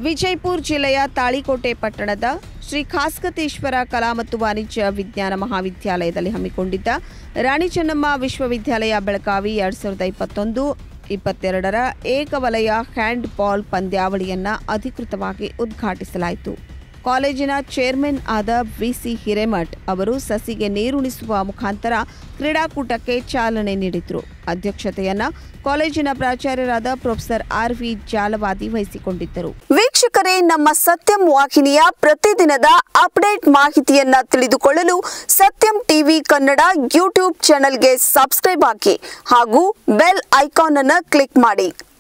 ವಿಜಯಪುರ ಜಿಲ್ಲೆಯ ತಾಳಿಕೋಟೆ ಪಟ್ಟಣದ ಶ್ರೀ ಖಾಸ್ಕತೇಶ್ವರ ಕಲಾ ಮತ್ತು ವಾಣಿಜ್ಯ ವಿಜ್ಞಾನ ಮಹಾವಿದ್ಯಾಲಯದಲ್ಲಿ ಹಮ್ಮಿಕೊಂಡಿದ್ದ ರಾಣಿ ಚೆನ್ನಮ್ಮ ವಿಶ್ವವಿದ್ಯಾಲಯ ಬೆಳಗಾವಿ ಎರಡ್ ಸಾವಿರದ ಇಪ್ಪತ್ತೊಂದು ಇಪ್ಪತ್ತೆರಡರ ಏಕವಲಯ ಹ್ಯಾಂಡ್ ಬಾಲ್ ಪಂದ್ಯಾವಳಿಯನ್ನ ಅಧಿಕೃತವಾಗಿ ಉದ್ಘಾಟಿಸಲಾಯಿತು ಕಾಲೇಜಿನ ಚೇರ್ಮನ್ ಆದ ವಿಸಿ ಹಿರೇಮಠ್ ಅವರು ಸಸಿಗೆ ನೀರುಣಿಸುವ ಮುಖಾಂತರ ಕ್ರೀಡಾಕೂಟಕ್ಕೆ ಚಾಲನೆ ನೀಡಿದರು ಅಧ್ಯಕ್ಷತೆಯನ್ನ ಕಾಲೇಜಿನ ಪ್ರಾಚಾರ್ಯರಾದ ಪ್ರೊಫೆಸರ್ ಆರ್ ವಿ ಜಾಲವಾದಿ ವಹಿಸಿಕೊಂಡಿದ್ದರು ವೀಕ್ಷಕರೇ ನಮ್ಮ ಸತ್ಯಂ ವಾಹಿನಿಯ ಪ್ರತಿದಿನದ ಅಪ್ಡೇಟ್ ಮಾಹಿತಿಯನ್ನ ತಿಳಿದುಕೊಳ್ಳಲು ಸತ್ಯಂ ಟಿವಿ ಕನ್ನಡ ಯೂಟ್ಯೂಬ್ ಚಾನೆಲ್ಗೆ ಸಬ್ಸ್ಕ್ರೈಬ್ ಹಾಕಿ ಹಾಗೂ ಬೆಲ್ ಐಕಾನ್ ಅನ್ನು ಕ್ಲಿಕ್ ಮಾಡಿ